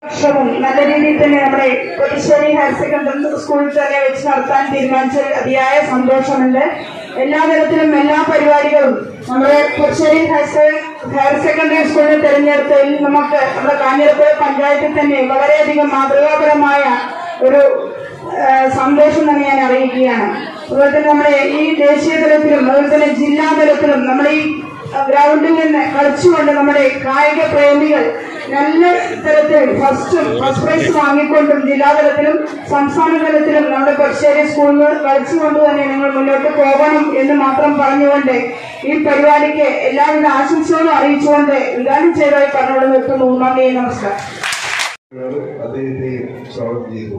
വർഷവും നല്ല രീതിയിൽ തന്നെ നമ്മുടെ കൊടിശ്ശേരി ഹയർ സെക്കൻഡറി സ്കൂളിൽ തന്നെ വെച്ച് നടത്താൻ തീരുമാനിച്ചതിൽ അതിയായ സന്തോഷമുണ്ട് എല്ലാ തരത്തിലും എല്ലാ പരിപാടികളും നമ്മുടെ കൊടിശ്ശേരി ഹയർ സെ- ഹയർ സെക്കൻഡറി സ്കൂളിൽ തെരഞ്ഞെടുത്തതിൽ നമുക്ക് നമ്മുടെ കാഞ്ഞിരപ്പുഴ പഞ്ചായത്തിൽ തന്നെ വളരെയധികം മാതൃകാപരമായ ഒരു ആ, സന്തോഷം തന്നെ ഞാൻ അറിയിക്കുകയാണ് അതുപോലെ തന്നെ നമ്മുടെ ഈ ദേശീയ തലത്തിലും അതുപോലെ തന്നെ ജില്ലാ തലത്തിലും നമ്മുടെ ഈ ഗ്രൗണ്ടിൽ നിന്ന് കളിച്ചുകൊണ്ട് നമ്മുടെ കായിക പ്രേമികൾ നല്ല തരത്തിൽ ഫസ്റ്റും ഫസ്റ്റ് പ്രൈസ് വാങ്ങിക്കൊണ്ടും ജില്ലാതലത്തിലും സംസ്ഥാന തലത്തിലും നമ്മുടെ കൊച്ചേരി സ്കൂളിൽ കളിച്ചുകൊണ്ട് തന്നെ നിങ്ങൾ മുന്നോട്ട് പോകണം എന്ന് മാത്രം പറഞ്ഞുകൊണ്ട് ഈ പരിപാടിക്ക് എല്ലാവിധ ആശംസകളും അറിയിച്ചുകൊണ്ട് ഉദ്ഘാടനം ചെയ്തതായി പറഞ്ഞുകൊണ്ട് നിർത്തുന്നു നന്ദി നമസ്കാരം അദ്ദേഹത്തെ സ്വാഗതം ചെയ്തു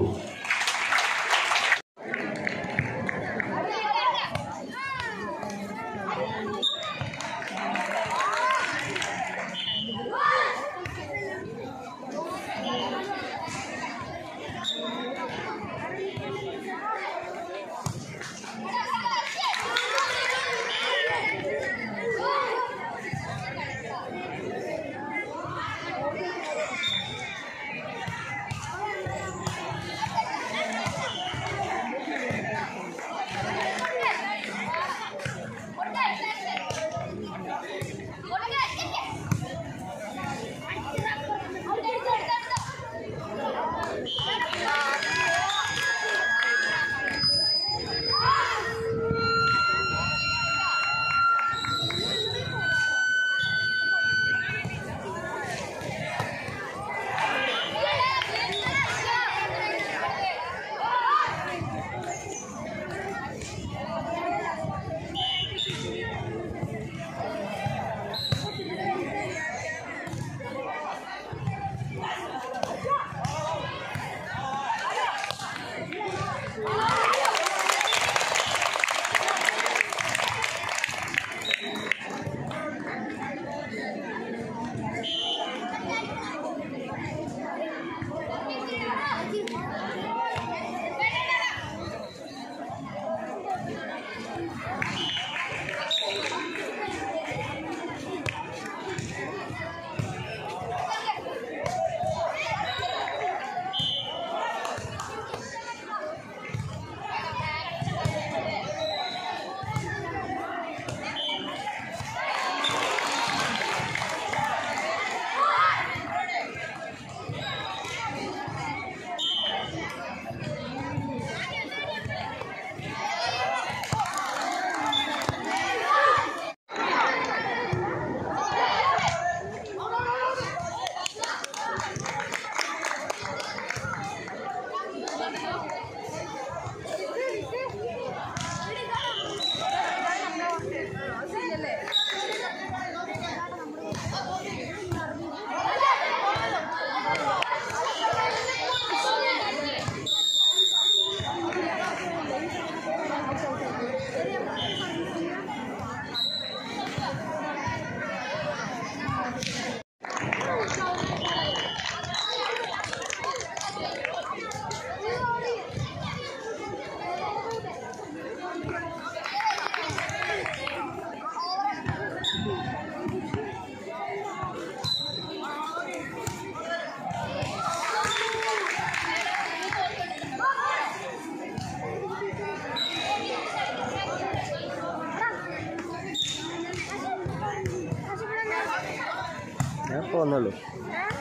ഞാൻ ഇപ്പോൾ വന്നുള്ളൂ ഏ?